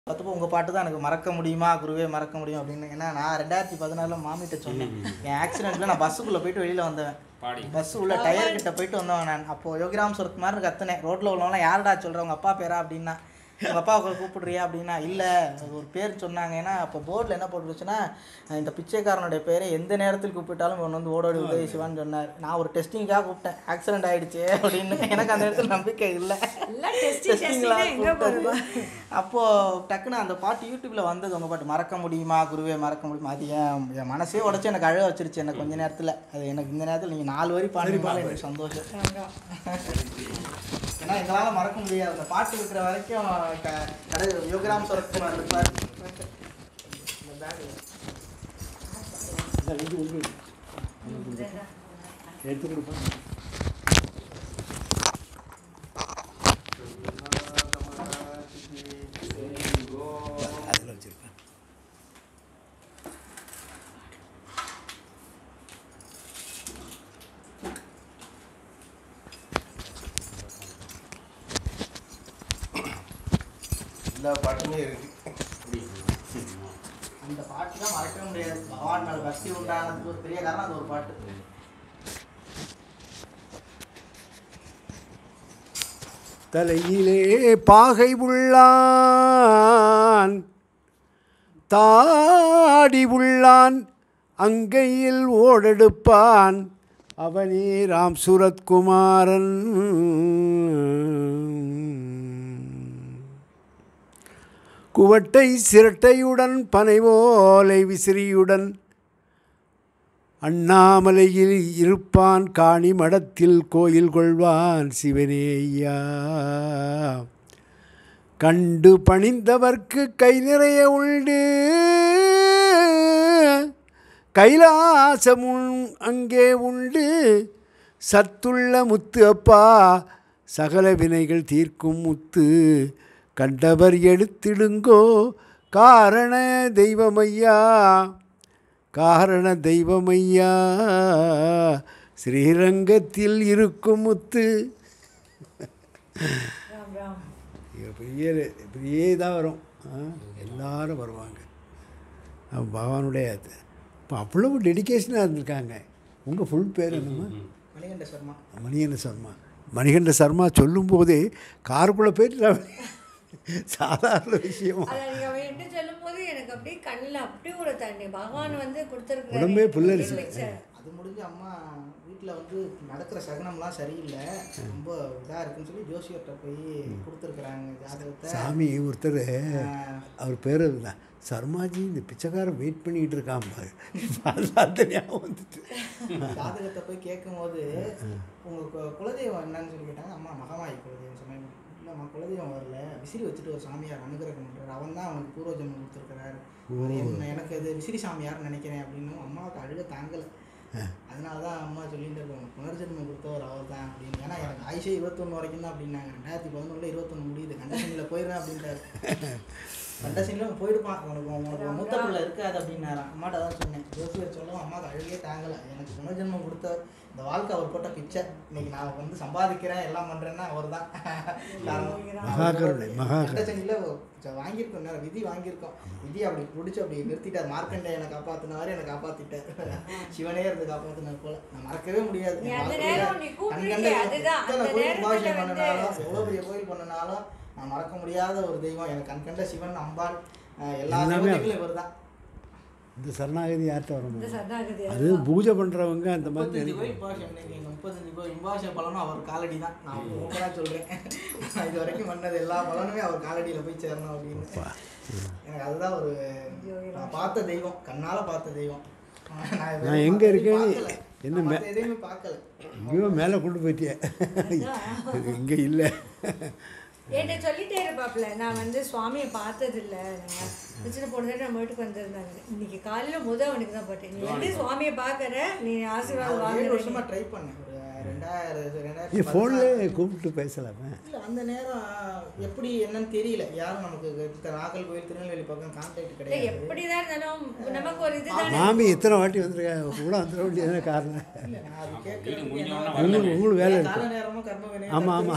பார்த்தப்போ உங்கள் பாட்டு தான் எனக்கு மறக்க முடியுமா குருவே மறக்க முடியும் அப்படின்னு ஏன்னா நான் ரெண்டாயிரத்தி பதினாலில் மாமிட்ட சொன்னேன் என் ஆக்சிடெண்ட்டில் நான் பஸ்ஸுக்குள்ளே போயிட்டு வெளியில் வந்தேன் பாடி பஸ் உள்ள டயர் கிட்ட போயிட்டு வந்தவன் நான் அப்போ யோகிராம் சுரத் மாதிரி கத்துனேன் ரோட்ல உள்ளவங்களாம் யாருடா சொல்ற உங்க அப்பா பேரா அப்படின்னா உங்க அப்பாவை கூப்பிடுறியா அப்படின்னா இல்ல அது ஒரு பேர் சொன்னாங்க ஏன்னா அப்போ போர்டில் என்ன போட்டுருச்சுன்னா இந்த பிச்சைக்காரனுடைய பேரை எந்த நேரத்தில் கூப்பிட்டாலும் இவன் வந்து ஓடோடி உதவி சிவான்னு சொன்னார் நான் ஒரு டெஸ்டிங்காக கூப்பிட்டேன் ஆக்சிடென்ட் ஆயிடுச்சு அப்படின்னு எனக்கு அந்த இடத்துல நம்பிக்கை இல்லை எல்லாம் டெஸ்டிங் டெஸ்டிங்லாம் டெஸ்டிங் எங்க போறோம் அப்போ டக்குன்னு அந்த பாட்டு யூடியூப்ல வந்தது உங்க பாட்டு மறக்க முடியுமா குருவே மறக்க முடியுமா அது என் என் மனசே உடச்சு எனக்கு அழ வச்சிருச்சு எனக்கு கொஞ்ச நேரத்துல அது எனக்கு இந்த நேரத்துல நீங்க நாலு வரி பாடுறீங்க எனக்கு சந்தோஷம் ஏன்னா எங்களால மறக்க முடியாது அந்த பாட்டு இருக்கிற வரைக்கும் க- கடை யோகராம் சுரத்குமார் இருப்பார் இந்த bag ல. எடுத்து கொடுப்பேன் அதில் வச்சுருப்பேன் எல்லா பாட்டுமே இருக்கு அந்த பாட்டு தான் மறக்கவே முடியாது பகவான் மேல பக்தி உண்டானதுக்கு ஒரு பெரிய காரணம் அது ஒரு பாட்டு தலையிலே பாகை உள்ளான் தாடி உள்ளான் அங்கையில் ஓடெடுப்பான் அவனே ராம் சுரத்குமாரன் குவட்டை சிரட்டையுடன் பனைவோலை விசிறியுடன் அண்ணாமலையில் இருப்பான் காணி மடத்தில் கோயில் கொள்வான் சிவனே ஐயா கண்டு பணிந்தவர்க்கு கை நிறைய உண்டு கைலாசமும் அங்கே உண்டு சத்துள்ள முத்து அப்பா சகல வினைகள் தீர்க்கும் முத்து கண்டவர் எடுத்திடுங்கோ காரண தெய்வமையா காரண தெய்வமையா ஸ்ரீரங்கத்தில் இருக்கும் முத்து ராம் ராம் இது பெரிய பெரிய இதாக வரும் ஆ, எல்லாரும் வருவாங்க அப்ப பகவானுடைய இப்போ அவ்வளவு டெடிகேஷனாக இருந்திருக்காங்க உங்கள் ஃபுல் பேர் என்னம்மா மணிகண்ட சர்மா மணிகண்ட சர்மா மணிகண்ட சர்மா சொல்லும்போதே காருக்குள்ளே போயிட்டு சாதாரண விஷயம் அதை நீங்க வேண்டு சொல்லும் போது எனக்கு அப்படியே கண்ணில் அப்படியே ஒரு தண்ணி பகவான் வந்து கொடுத்துருக்குற உடம்பே புல்லரிச்சு. அது முடிஞ்சு அம்மா வீட்டில் வந்து நடக்கிற சகனம்லாம் சரியில்லை ரொம்ப இதாக இருக்குன்னு சொல்லி ஜோசியர்கிட்ட போய் கொடுத்துருக்குறாங்க ஜாதகத்தை சாமி ஒருத்தர் ஆஹ், அவர் பேர் அதுதான் சர்மாஜி இந்த பிச்சைக்காரன் வெயிட் பண்ணிக்கிட்டு இருக்கான் பாரு அது ஞாபகம் வந்துட்டு ஜாதகத்தை போய் கேட்கும்போது உங்கள் கு- குலதெய்வம் என்னன்னு சொல்லி கேட்டாங்க அம்மா மகமாயி குலதெய்வம் சொன்னாங்க இல்லைம்மா குலதெய்வம் வரல விசிறி வச்சுட்டு ஒரு சாமியார் அனுகிரகம் பண்ணுறாரு அவன் தான் அவனுக்கு பூர்வ ஜென்மம் கொடுத்துருக்கிறாரு அது என்ன எனக்கு இது விசிறி சாமியார்னு நினைக்கிறேன் அப்படின்னு அம்மாவுக்கு அழுக தாங்கலை அதனால தான் அம்மா சொல்லிட்டு இருக்காங்க புனர்ஜென்மம் கொடுத்தவர் அவர் தான் அப்படின்னு ஏன்னா எனக்கு ஆயுஷே இருபத்தொன்று வரைக்கும் தான் அப்படின்னாங்க ரெண்டாயிரத்தி பதினொன்றில் இருபத்தொன்று முடியுது கண்டசனியில் போயிடுறேன் அப்படின்ட்டாரு கண்டசனியில் போயிடுப்பான் உனக்கு உனக்கு மூத்த பிள்ளை இருக்காது அப்படின்னாராம் அம்மாட்ட தான் சொன்னேன் ஜோசியர் சொல்லவும் அம்மாவுக்கு அழுகே தாங்கலை எனக்கு புனர்ஜென்மம் கொடுத்தவர் இந்த வாழ்க்கை அவர் போட்ட பிச்சை இன்னைக்கு நான் வந்து சம்பாதிக்கிறேன் எல்லாம் பண்ணுறேன்னா அவர் தான் மகாகருணை, மகாகருணை. கண்டசனியில் வாங்கியிருக்கோம் நேரம் விதி வாங்கியிருக்கோம் விதி அப்படி பிடிச்சி அப்படி நிறுத்திட்டார் மார்க்கண்டேயனை காப்பாற்றினாரு என்னை காப்பாற்றிட்டார் சிவனே இருந்து காப்பாற்றினார் போல நான் மறக்கவே முடியாது நீ என் அந்த வாழ்க்கையில நேரம் நீ கூப்பிடுறீங்க, கண்கண்ட அதுதான், எத்தனை அந்த கோயில் நேரத்துல உபாசனை வந்து- பண்ணினாலும் எவ்வளோ பெரிய கோயில் பண்ணினாலும் நான் மறக்க முடியாத ஒரு தெய்வம் எனக்கு கண்கண்ட சிவன் அம்பாள் அஹ் எல்லா எல்லாமே தெய்வங்களும் இவர் தான் இந்த சரணாகதி யார்கிட்ட இந்த வரணும் சரணாகதி அது பூஜை பண்ணுறவங்க அந்த மாதிரி முப்பத்தஞ்சு கோயில் நினைக்கணும். உபாசம் இன்னைக்கு இந்த முப்பத்தஞ்சு கோயில் உபாச பலனும் அவர் காலடி தான் நான் ஓப்பனாக சொல்கிறேன் நான் இது வரைக்கும் பண்ணது எல்லா பலனுமே அவர் காலடியில் போய் சேரணும் அப்படின்னு எனக்கு அதுதான் ஒரு நான் பார்த்த தெய்வம் கண்ணால் பார்த்த தெய்வம் நான் இது நான் எங்க மத்த இருக்கேன்னு எதையும் பார்க்கல. என்ன நான் மே- மத்த எதையுமே பார்க்கல எங்கேயோ மேலே கொண்டு போயிட்டியே இங்கே இல்லை என்கிட்ட சொல்லிட்டே இருப்பாப்புல நான் வந்து சுவாமியை பார்த்ததில்ல நான் பிரச்சனை போன நம்ம வீட்டுக்கு வந்திருந்தாங்க இன்னைக்கு காலையில முத அவனுக்கு தான் போட்டேன் நீ வந்து சுவாமியை பார்க்கற நீ நான் ஆசீர்வாதம் ஒரு ஏழு வாங்குற வருஷமா ட்ரை பண்ணேன் ஒரு ரெண்டாயிரம் நீ ரெண்டாயிரத்தி ஃபோன்லேயே கூப்பிட்டு பேசலாமே இல்லை அந்த நேரம் எப்படி என்னன்னு தெரியல யாரும் நமக்கு க- நாகல் கோயில் திருநெல்வேலி பக்கம் கான்டாக்ட் இல்லை கிடையாது எப்படிதான் இருந்தாலும் நமக்கு ஒரு இதுதானே மாமி எத்தனை வாட்டி வந்திருக்காங்க கூட வந்துட வேண்டியதான காரணம் இல்லை நான் அது வீடு கேட்கறதுக்கு முடிஞ்ச என்ன- உடனே உங்களுக்கு உங்களுக்கு வேலை கால இருக்கு நேரமும் கர்ம வினையும் ஆமா, ஆமா.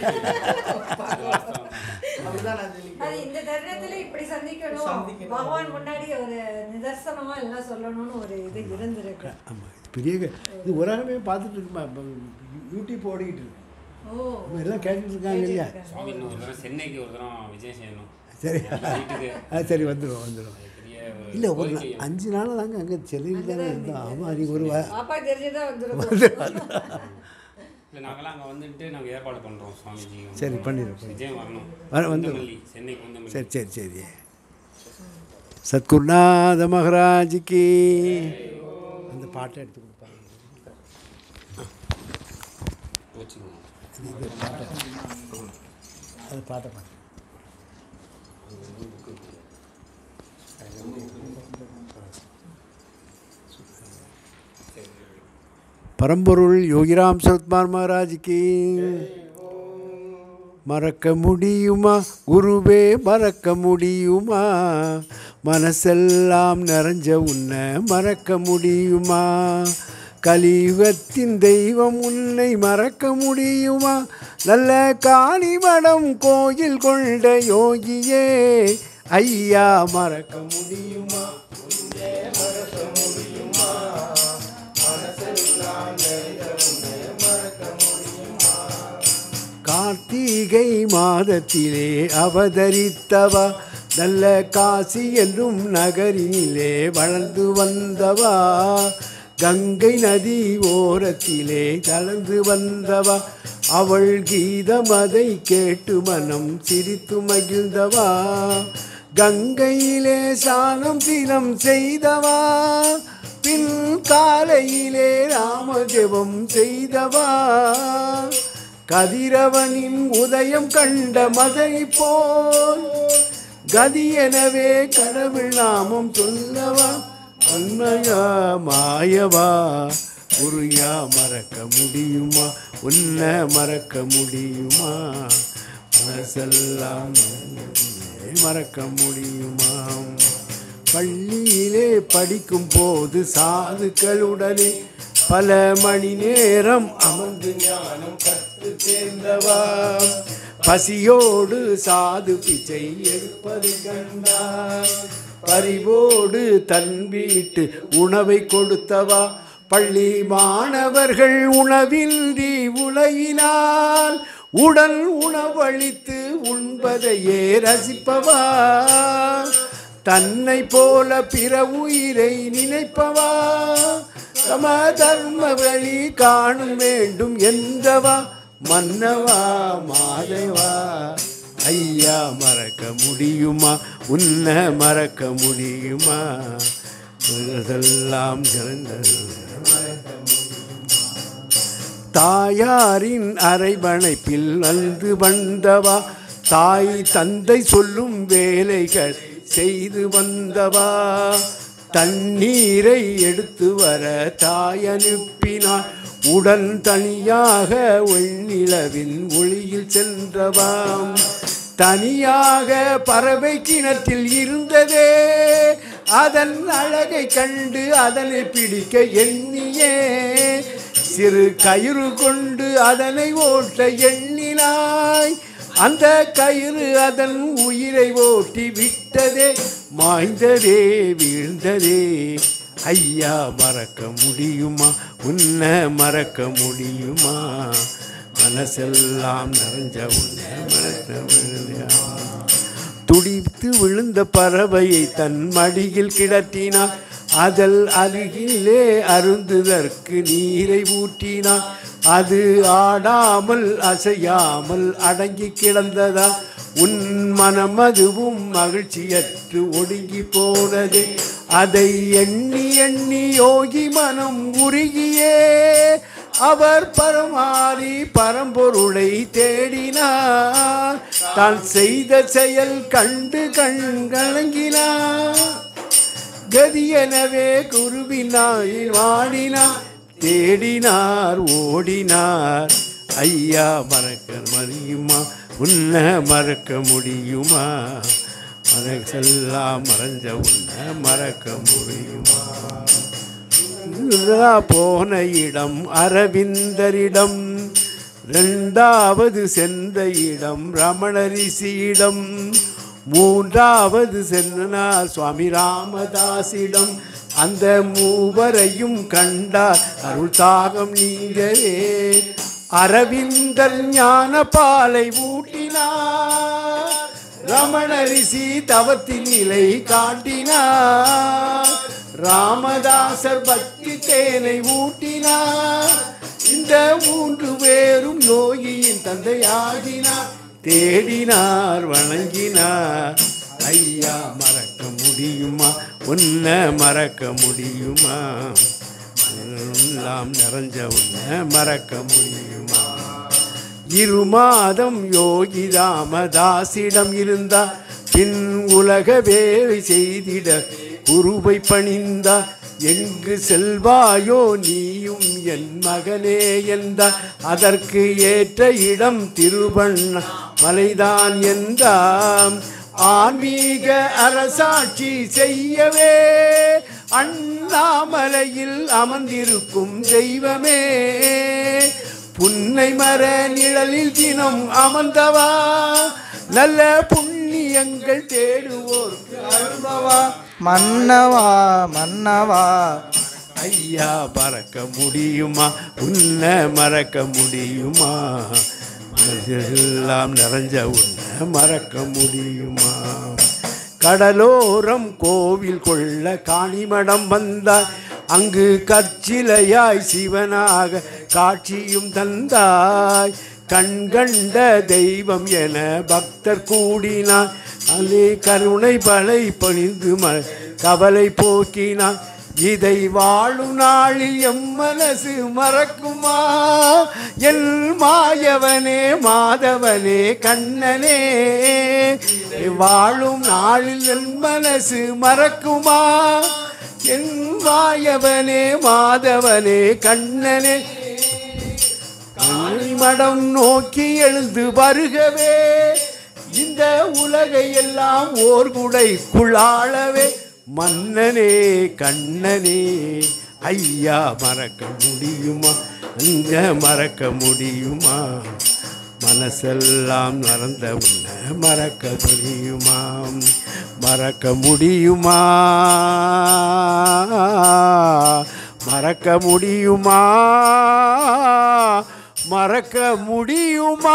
அப்படிதான் நான் அது சொல்லிக்கிறேன் இந்த தருணத்துல இப்படி சந்திக்கணும் சந்திக்கணும். பகவான் முன்னாடி ஒரு நிதர்சனமா எல்லாம் சொல்லணும்னு ஒரு இது இருந்திருக்கு ஆமாம் இது பெரிய க- இது உலகமே பார்த்துட்டு இருக்குமா இப்போ யூடியூப் ஓடிக்கிட்டு இருக்கு ஓ நம்ம எல்லாம் கேட்டுட்டு இருக்காங்க இல்லையா சுவாமி இன்னும் ஒரு தடவை சென்னைக்கு ஒரு தடவை விஜயம் செய்யணும் சரி வீட்டுக்கு ஆ சரி வந்துடும் வந்துடும் அது பெரிய ஒரு இல்லை ஒரு கோரிக்கை. நா- அஞ்சு நாள் தாங்க அங்கே சென்னையில் தானே இருந்தோம் ஆமாம் நீ ஒரு வா பாப்பா தெரிஞ்சுதான் வந்துருக்கும் இல்லை நாங்களாம் அங்கே வந்துட்டு நாங்கள் ஏற்பாடு பண்ணுறோம் சுவாமிஜி சரி பண்ணிடுறோம் பண்ணிடுறோம். விஜயம் வரணும் வர வந்துடும் குந்தமல்லி, சென்னைக்கு வந்து சரி சரி சரி சத்குருநாத மகாராஜுக்கு அந்த பாட்டை எடுத்து கொடுப்பாங்க வச்சுக்கோங்க இது பாட்டை அது பாட்டை பாட்டு பரம்பொருள் யோகிராம் சரத்குமார் மகாராஜுக்கு மறக்க முடியுமா குருவே மறக்க முடியுமா மனசெல்லாம் நிறைஞ்ச உன்னை மறக்க முடியுமா கலியுகத்தின் தெய்வம் உன்னை மறக்க முடியுமா நல்ல காணிமடம் கோயில் கொண்ட யோகியே ஐயா மறக்க முடியுமா கார்த்திகை மாதத்திலே அவதரித்தவா நல்ல காசி என்னும் நகரினிலே வளர்ந்து வந்தவா கங்கை நதி ஓரத்திலே கலந்து வந்தவா அவள் கீதமதை கேட்டு மனம் சிரித்து மகிழ்ந்தவா கங்கையிலே சானம் தினம் செய்தவா பின் காலையிலே ராமஜெபம் செய்தவா கதிரவனின் உதயம் கண்ட மதை போல் கதி எனவே கடவுள் நாமம் சொல்லவா உண்மையா மாயவா உருயா மறக்க முடியுமா உன்னை மறக்க முடியுமா மனசெல்லாம் மறக்க முடியுமா பள்ளியிலே படிக்கும் போது சாதுக்களுடனே பல மணி நேரம் அமர்ந்து ஞானம் கற்று தேர்ந்தவா பசியோடு சாது பிச்சை எடுப்பது கண்டார் பரிவோடு தன் வீட்டு உணவை கொடுத்தவா பள்ளி மாணவர்கள் உணவின்றி உலகினால் உடல் உணவளித்து உண்பதையே ரசிப்பவா தன்னை போல பிற உயிரை நினைப்பவா சம தர்ம வழி காணும் வேண்டும் என்றவா மன்னவா மாதவா ஐயா மறக்க முடியுமா உன்னை மறக்க முடியுமா இதெல்லாம் சிறந்தது தாயாரின் அரைவணைப்பில் வந்து வந்தவா தாய் தந்தை சொல்லும் வேலைகள் செய்து வந்தவா தண்ணீரை எடுத்து வர தாய் அனுப்பினார் உடன் தனியாக வெண்ணிலவின் ஒளியில் சென்றவாம் தனியாக பறவை கிணற்றில் இருந்ததே அதன் அழகை கண்டு அதனை பிடிக்க எண்ணியே சிறு கயிறு கொண்டு அதனை ஓட்ட எண்ணினாய் அந்த கயிறு அதன் உயிரை ஓட்டி விட்டதே மாய்ந்ததே வீழ்ந்ததே ஐயா மறக்க முடியுமா உன்னை மறக்க முடியுமா மனசெல்லாம் நிறைஞ்ச உன்னை மறக்க முடியுமா துடித்து விழுந்த பறவையை தன் மடியில் கிடத்தினார் அதல் அருகிலே அருந்துதற்கு நீரை ஊற்றினார் அது ஆடாமல் அசையாமல் அடங்கி கிடந்ததா உன் மனம் அதுவும் மகிழ்ச்சியற்று ஒடுங்கி போனது அதை எண்ணி எண்ணி யோகி மனம் உருகியே அவர் பரமாறி பரம்பொருளை தேடினார் தான் செய்த செயல் கண்டு கண் கலங்கினார் கதி எனவே குருவினாய் வாடினார் தேடினார் ஓடினார் ஐயா மறக்க முடியுமா உன்னை மறக்க முடியுமா மறக்கெல்லாம் மறைஞ்ச உன்னை மறக்க முடியுமா இதுதான் போன இடம் அரவிந்தரிடம் ரெண்டாவது சென்ற இடம் ரமணரிஷியிடம் மூன்றாவது சென்றார் சுவாமி ராமதாசிடம் அந்த மூவரையும் கண்டார் அருள் தாகம் நீங்கவே அரவிந்தர் ஞான பாலை ஊட்டினார் ரமண ரிஷி தவத்தின் நிலை காட்டினார் ராமதாசர் பக்தி தேனை ஊட்டினார் இந்த மூன்று பேரும் யோகியின் தந்தையாகினார் தேடினார் வணங்கினார் ஐயா மறக்க முடியுமா உன்னை மறக்க முடியுமா எல்லாம் நிறைஞ்ச உன்னை மறக்க முடியுமா இரு மாதம் யோகி ராமதாசிடம் இருந்தார் பின் உலக வேலை செய்திட குருவை பணிந்தார் எங்கு செல்வாயோ நீயும் என் மகனே என்றார் அதற்கு ஏற்ற இடம் திருவண்ண மலைதான் என்றாம் ஆன்மீக அரசாட்சி செய்யவே அண்ணாமலையில் அமர்ந்திருக்கும் தெய்வமே புன்னை மர நிழலில் தினம் அமர்ந்தவா நல்ல புண்ணியங்கள் தேடுவோர்க்கு அருள்பவா மன்னவா மன்னவா ஐயா மறக்க முடியுமா உன்னை மறக்க முடியுமா எல்லாம் நிறைஞ்ச உன்னை மறக்க முடியுமா கடலோரம் கோவில் கொள்ள காணிமடம் வந்தாய் அங்கு கற்சிலையாய் சிவனாக காட்சியும் தந்தாய் கண்கண்ட தெய்வம் என பக்தர் கூடினார் அலே கருணை பலை பணிந்து ம கவலை போக்கினான் இதை வாழும் நாளில் எம் மனசு மறக்குமா எல் மாயவனே மாதவனே கண்ணனே வாழும் நாளில் என் மனசு மறக்குமா என் மாயவனே மாதவனே கண்ணனே மடம் நோக்கி எழுந்து வருகவே இந்த உலகை எல்லாம் ஓர் குடைக்குள்ளாளவே மன்னனே கண்ணனே ஐயா மறக்க முடியுமா அங்க மறக்க முடியுமா மனசெல்லாம் மறந்த உன்னை மறக்க முடியுமா மறக்க முடியுமா மறக்க முடியுமா மறக்க முடியுமா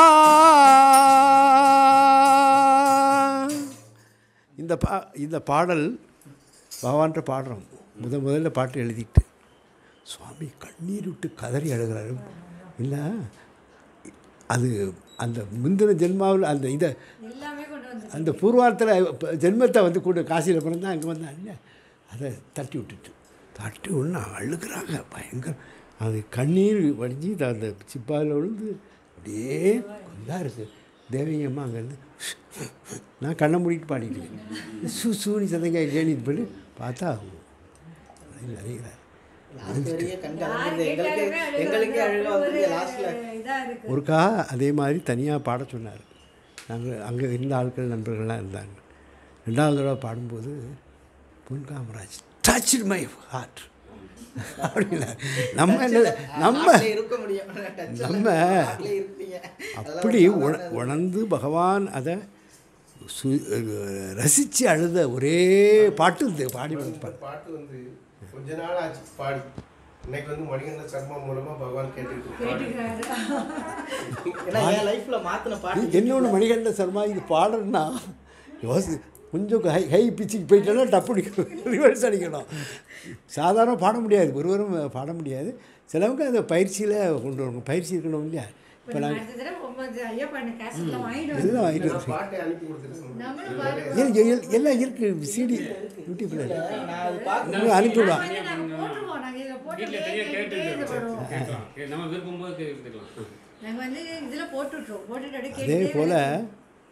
இந்த பா இந்த பாடல் பகவான்கிட்ட பாடுறோம் முத முதல்ல பாட்டு எழுதிட்டு சுவாமி கண்ணீர் விட்டு கதறி அழுகிறாரு இல்லை அது அந்த முந்தின ஜென்மாவில் அந்த இதை எல்லாமே கொண்டு வந்து அந்த பூர்வார்த்தத்தில் ஜென்மத்தை வந்து கூட காசியில் பிறந்தா அங்கே வந்தாங்க அதை தட்டி விட்டுட்டு தட்டி ஒன்று அழுகிறாங்க பயங்கர அது கண்ணீர் வடிஞ்சு இது அந்த சிப்பாவில் விழுந்து அப்படியே கொந்தா இருக்குது தேவங்கம்மா அங்கேருந்து நான் கண்ணை மூடிட்டு பாடிட்டு இருக்கேன். சு சூனி சதங்க கேணிட்டு போயிட்டு பார்த்தா நிறைகிறார் லாஸ்ட் வரையே கண்டு அழுகுது. யார் எங்களுக்கு கேட்டாலுமே அழுக எங்களுக்கே வந்து அழுக அப்படி வந்து ஒரு லாஸ்ட்ல இதா இருக்கு ஒருக்கா அதே மாதிரி தனியாக பாட சொன்னார் நாங்கள் அங்கே இருந்த ஆட்கள் நண்பர்கள்லாம் இருந்தாங்க ரெண்டாவது தடவை பாடும்போது பொன் காமராஜ் டச் மை ஹார்ட் அப்படின்னா நம்ம என்ன நம்ம நாட்டிலே இருக்க முடியும் Touch ல நம்ம நாட்டிலே இருப்பீங்க அப்படி உண உணர்ந்து பகவான் அதை சு ரசித்து அழுத ஒரே பாட்டு இந்த பாடி இந்த வந்திருப்பார் பாட்டு வந்து கொஞ்ச நாள் ஆச்சு பாடி இன்னைக்கு வந்து மணிகண்ட சர்மா மூலமா பகவான் கேட்டுட்டு இருக்காரு. கேட்டுக்கிறாரு ஏன்னா என் லைஃப்ல மாத்தின பாட்டு இன்னொன்று மணிகண்ட சர்மா இது பாடுறதுன்னா யோசி கொஞ்சம் ஹை ஹை பிச்சுக்கு போயிட்டோன்னா டப்பு அடிக்கணும் ரிவர்ஸ் அடிக்கணும் சாதாரண பாட முடியாது ஒருவரும் பாட முடியாது சிலவங்க அந்த பயிற்சியில் கொண்டு வரணும் பயிற்சி இருக்கணும் இல்லையா இப்போ இப்போ நாங்கள் அடுத்த தடவை போகும்போது ஐயா பண்ண கேசட்ல வாங்கிட்டு வந்து எல்லாம் வாங்கிட்டு நான் வரோம். பாட்டை அனுப்பி கொடுத்துருக்கேன் நம்மளும் பாருங்க எல்- எல்- எல்லாம் இருக்குது சிடி யூடியூப்பில் நான் அது பார்க்க உங்களுக்கு அனுப்பிவிடலாம் நாங்க வந்து நாங்க போட்டுருவோம் நாங்க இதில் போட்டு வீட்டில் தனியாக கேட்டு கேட்டுட்டே போடுவோம் கேட்கலாம் கே- நம்ம விருப்பம் போது கேட்டுக்கலாம் நாங்க வந்து இதில் போட்டு விட்டுருவோம் போட்டுட்டு அப்படியே அதே கேட்டுட்டே போல் வேலை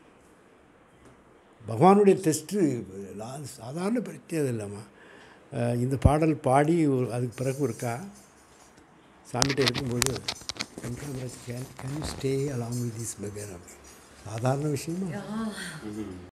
பகவானுடைய டெஸ்ட்டு சாதாரண பிரச்சனை அது இல்லாமல் இந்த பாடல் பாடி ஒரு அதுக்கு பிறகு இருக்கா சாமிகிட்ட இருக்கும்போது வெங்கடாமராஜ் can can stay along with this beggar அப்படி சாதாரண விஷயமா